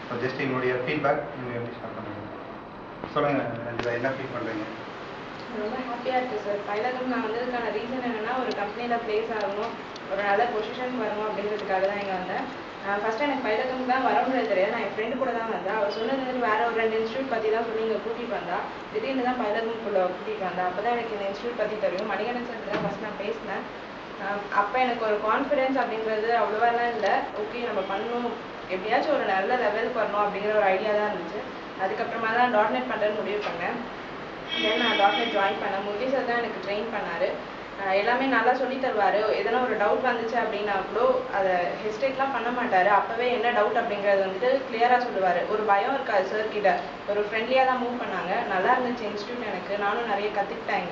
So just எங்களுடைய feedback நீங்கள் எப்படி ஸ்டார்ட் பண்ணுறீங்க சொல்லுங்கள் ரஞ்சிதா என்ன ஃபீல் பண்ணுறீங்க ரொம்ப ஹாப்பியாக இருக்குது சார் பைலகம் நான் வந்ததுக்கான ரீசன் என்னன்னா ஒரு கம்பெனியில் ப்ளேஸ் ஆகணும் ஒரு நல்ல பொசிஷன் வரணும் அப்படிங்கிறதுக்காக தான் இங்கே வந்தேன் ஃபஸ்ட்டு எனக்கு பைலகம் தான் வர முடியாது தெரியாது நான் என் ஃப்ரெண்டு கூட தான் வந்தேன் அவர் சொன்னது வந்து வேற ஒரு ரெண்டு இன்ஸ்டியூட் பற்றி தான் சொல்லி இங்கே கூட்டிகிட்டு வந்தா திடீர்னு தான் பைலகம்குள்ளே கூட்டிகிட்டு வந்தா அப்போ தான் எனக்கு இந்த இன்ஸ்டியூட் பற்றி தெரியும் மணிகண்டன் சார் தான் ஃபஸ்ட் நான் பேசினேன் அப்போ எனக்கு ஒரு கான்ஃபிடென்ஸ் அப்படிங்கிறது அவ்வளோவாலாம் இல்லை ஓகே நம்ம பண்ணணும் எப்படியாச்சும் ஒரு நல்ல லெவலுக்கு வரணும் அப்படிங்கிற ஒரு ஐடியா தான் இருந்துச்சு அதுக்கப்புறமா தான் டாட் நெட் பண்ணுறேன்னு முடிவு பண்ணேன் தென் நான் டாக்டர் ஜாயின் பண்ணேன் முருகி சார் தான் எனக்கு ட்ரெயின் பண்ணார் எல்லாமே நல்லா சொல்லி தருவார் எதனா ஒரு டவுட் வந்துச்சு அப்படின்னா கூட அதை ஹெஸ்டேட்லாம் பண்ண மாட்டார் அப்போவே என்ன டவுட் அப்படிங்கிறது வந்துட்டு கிளியராக சொல்லுவார் ஒரு பயம் இருக்காது சார் கிட்ட ஒரு ஃப்ரெண்ட்லியாக தான் மூவ் பண்ணாங்க நல்லா இருந்துச்சு இன்ஸ்டியூட் எனக்கு நானும் நிறைய கற்றுக்கிட்டேங்க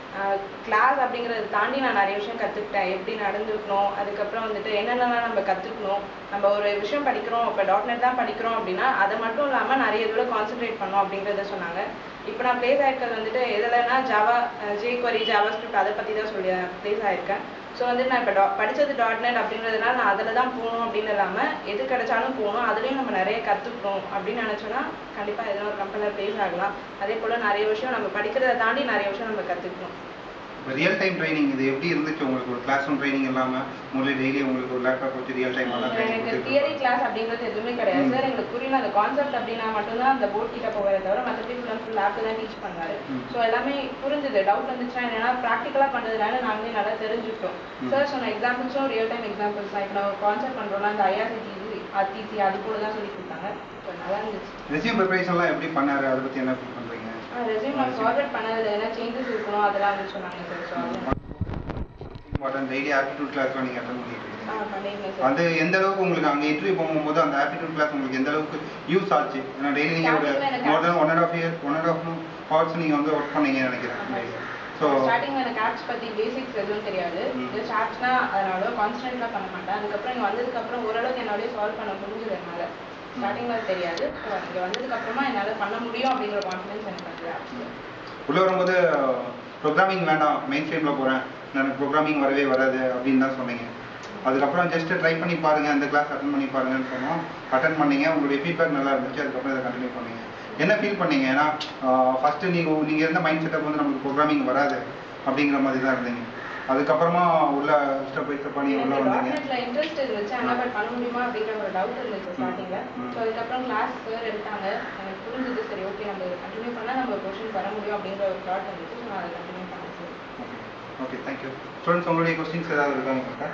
கிளாஸ் அப்படிங்கிறத தாண்டி நான் நிறைய விஷயம் கற்றுக்கிட்டேன் எப்படி நடந்துக்கணும் அதுக்கப்புறம் வந்துட்டு என்னென்னலாம் நம்ம கற்றுக்கணும் நம்ம ஒரு விஷயம் படிக்கிறோம் இப்போ டாட் நெட் தான் படிக்கிறோம் அப்படின்னா அதை மட்டும் இல்லாமல் நிறைய இதில் கான்சென்ட்ரேட் பண்ணோம் அப்படிங்கிறத சொன்னாங்க இப்போ நான் ப்ளேஸ் ஆயிருக்கிறது வந்துட்டு எதுலன்னா ஜாவா ஜேக்வரி ஜாவா ஸ்கிரிப்ட் அதை பற்றி தான் சொல்லி ப்ளேஸ் ஆயிருக்கேன் ஸோ வந்து நான் இப்போ டா படித்தது டாட் நெட் அப்படின்றதுனால நான் அதில் தான் போகணும் அப்படின்னு இல்லாமல் எது கிடைச்சாலும் போகணும் அதுலேயும் நம்ம நிறைய கற்றுக்கணும் அப்படின்னு நினச்சோன்னா கண்டிப்பாக எதனா ஒரு கம்பெனியில் ப்ளேஸ் ஆகலாம் அதே போல் நிறைய விஷயம் நம்ம படிக்கிறத தாண்டி நிறைய விஷயம் நம்ம கற்றுக்கணும் இப்போ ரியல் டைம் ட்ரைனிங் இது எப்படி இருந்துச்சு உங்களுக்கு ஒரு கிளாஸ் ரூம் ட்ரைனிங் இல்லாமல் உங்களுக்கு டெய்லி உங்களுக்கு ஒரு லேப்டாப் வச்சு ரியல் டைமாக தான் ட்ரைனிங் எனக்கு தியரி கிளாஸ் அப்படிங்கிறது எதுவுமே கிடையாது சார் எங்களுக்கு புரியல அந்த கான்செப்ட் அப்படின்னா மட்டும்தான் அந்த போர்ட் கிட்ட போகிறத தவிர மற்றபடி ஃபுல் அண்ட் ஃபுல் லேப்ல தான் டீச் பண்ணாரு ம். ஸோ எல்லாமே புரிஞ்சுது டவுட் வந்துச்சுன்னா என்னன்னா ப்ராக்டிக்கலாக பண்ணுறதுனால நாங்களே நல்லா தெரிஞ்சுக்கிட்டோம் ம். சார் சொன்ன எக்ஸாம்பிள்ஸும் ரியல் டைம் எக்ஸாம்பிள்ஸ் தான் இப்போ நம்ம கான்செப்ட் பண்ணுறோம்னா அந்த ஐஆர்சிடிசி ஆர்டிசி அது கூட தான் சொல்லி கொடுத்தாங்க ஸோ நல்லா இருந்துச்சு ரெசியூம் ப்ரிப்பரேஷன்லாம் எப்படி பண்ணாரு அதை பற்றி என்ன ஃபீல் பண்ணுறீங்க ரெசியூம் நான் ஃபார்வர்ட் பண்ணதில் என்ன சேஞ்சஸ் இருக்கணும் அதெல்லாம் வந்து சொன்னாங்க சார் ஸோ அது இம்பார்ட்டன்ட் டெய்லி ஆப்டிடியூட் கிளாஸ்லாம் நீங்கள் அட்டன் பண்ணிட்டு ஆ இருக்கீங்க பண்ணியிருந்தேன் சார் அது எந்த அளவுக்கு உங்களுக்கு அங்கே இன்டர்வியூ போகும்போது அந்த ஆப்டிடியூட் கிளாஸ் உங்களுக்கு எந்த அளவுக்கு யூஸ் ஆச்சு ஏன்னா டெய்லி நீங்கள் ஒரு Starting ல எனக்கு more than one and half year one and half hours நீங்கள் வந்து ஒர்க் பண்ணீங்கன்னு நினைக்கிறேன் ஸோ ஸ்டார்டிங்ல எனக்கு ஆப்ஸ் பத்தி பேசிக்ஸ் எதுவும் தெரியாது ம். ஜஸ்ட் ஆப்ஸ்னா அதனால கான்சன்ட்ரேட்லாம் பண்ண மாட்டேன் அதுக்கப்புறம் இங்க வந்ததுக்கு அப்புறம் ஓரளவுக்கு என்னாலே சால்வ் பண்ண முடிஞ்சது என்னால ஸ்டார்டிங்ல அது தெரியாது ஸோ இங்க வந்ததுக்கு அப்புறமா என்னால பண்ண முடியும் அப்படிங்கிற கான்ஃபிடன்ஸ் எனக்கு வந்து ஆப்ஸ்ல உள்ளே வரும்போது ப்ரோக்ராமிங் வேண்டாம் மெயின் ஸ்ட்ரீமில் போகிறேன் எனக்கு ப்ரோக்ராமிங் வரவே வராது அப்படின்னு தான் சொன்னீங்க அதுக்கப்புறம் ஜஸ்ட் ட்ரை பண்ணி பாருங்க அந்த கிளாஸ் அட்டன் பண்ணி பாருங்கன்னு சொன்னோம் அட்டன் பண்ணீங்க உங்களுடைய ஃபீட்பேக் நல்லா இருந்துச்சு அதுக்கப்புறம் இதை கண்டினியூ பண்ணீங்க என்ன ஃபீல் பண்ணீங்க ஏன்னா ஃபர்ஸ்ட் நீங்கள் நீங்கள் இருந்த மைண்ட் செட்டப் வந்து நமக்கு ப்ரோக்ராமிங் வராது அப்படிங்கிற மாதிரி தான் இருந்தீங்க அதுக்கப்புறமா உள்ள ஸ்டெப் பை ஸ்டெப்பாக நீங்கள் உள்ள எனக்கு வந்தீங்க டாட்நெட்ல இன்ட்ரெஸ்ட் இருந்துச்சு ஆனால் பட் பண்ண முடியுமா அப்படிங்கிற ஒரு டவுட் இருந்துச்சு ஸ்டார்டிங்ல ம். ஸோ அதுக்கப்புறம் கிளாஸ் சார் எடுத்தாங்க எனக்கு புரிஞ்சது சரி ஓகே நம்ம கண்டினியூ பண்ணா நம்ம கொஷின் வர முடியும் அப்படிங்கிற ஒரு தாட் இருந்துச்சு ஸோ நான் அதை கண்டினியூ பண்ணேன் sir okay okay thank you students உங்களுடைய கொஸ்டின்ஸ் ஏதாவது இருக்காங்க உங்கள்கிட்ட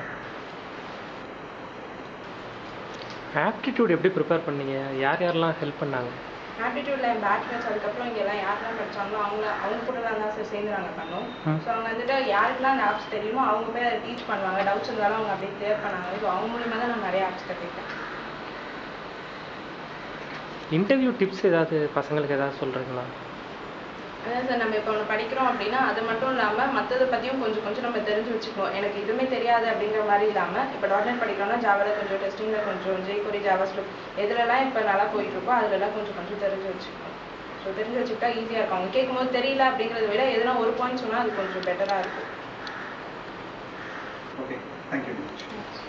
ஆப்டிடியூட் எப்படி ப்ரிப்பேர் பண்ணீங்க யார் யாரெல்லாம் ஹெல்ப் பண்ணாங்க ஆப்டிடியூட்ல என் பேட்ச்மேட்ஸ் அதுக்கப்புறம் இங்க எல்லாம் யாரெல்லாம் படிச்சாங்களோ அவங்க அவங்க கூட தான் சார் சேர்ந்து நாங்கள் பண்ணோம் ம். ஸோ அவங்க வந்துட்டு யாருக்கெல்லாம் அந்த ஆப்ஸ் தெரியுமோ அவங்க போய் அதை டீச் பண்ணுவாங்க டவுட்ஸ் இருந்தாலும் அவங்க அப்படியே கிளியர் பண்ணாங்க ஸோ அவங்க மூலியமா தான் நான் நிறைய ஆப்ஸ் கற்றுக்கிட்டேன் இன்டர்வியூ டிப்ஸ் ஏதாவது பசங்களுக்கு ஏதாவது சொல்கிறீங்களா அதான் சார் நம்ம இப்போ ஒன்று படிக்கிறோம் அப்படின்னா அது மட்டும் இல்லாமல் மற்றதை பற்றியும் கொஞ்சம் கொஞ்சம் நம்ம தெரிஞ்சு வச்சுக்கணும் எனக்கு எதுவுமே தெரியாது அப்படிங்கிற மாதிரி இல்லாமல் இப்போ டாட்நெட் படிக்கிறோம்னா ஜாவால கொஞ்சம் டெஸ்டிங்கில் கொஞ்சம் ஜேகோரி ஜாவா ஸ்கிரிப்ட் எதுலலாம் இப்போ நல்லா போயிட்டு இருக்கோ அதுலலாம் கொஞ்சம் கொஞ்சம் தெரிஞ்சு வச்சுக்கணும் ஸோ தெரிஞ்சு வச்சுக்கிட்டா ஈஸியாக இருக்கும் அவங்க கேட்கும்போது தெரியல அப்படிங்கிறத விட எதுனா ஒரு பாயிண்ட் சொன்னால் அது கொஞ்சம் பெட்டராக இருக்கும் ஓகே தேங்க்யூ